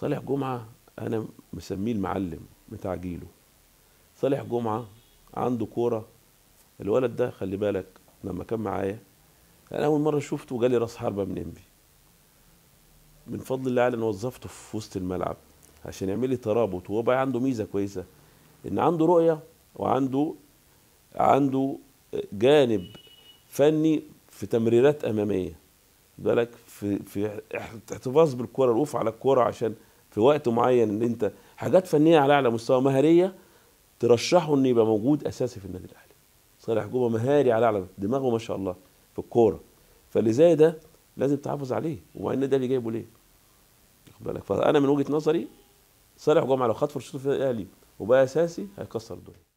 صالح جمعه انا مسميه المعلم بتاع جيله صالح جمعه عنده كوره الولد ده خلي بالك لما كان معايا انا اول مره شفته جالي راس حربه من انبي من فضل الله علي انا وظفته في وسط الملعب عشان يعمل لي ترابط وهو بقى عنده ميزه كويسه ان عنده رؤيه وعنده عنده جانب فني في تمريرات اماميه بالك في في احتفاظ بالكره الوقوف على الكره عشان في وقت معين ان انت حاجات فنيه على اعلى مستوى مهاريه ترشحه انه يبقى موجود اساسي في النادي الاهلي صالح جوه مهاري على اعلى دماغه ما شاء الله في الكوره فاللي زي ده لازم تحافظ عليه وبعدين ده اللي جايبه ليه واخد بالك فانا من وجهه نظري صالح جمعه لو خد فرصته في الاهلي وبقى اساسي هيكسر الدنيا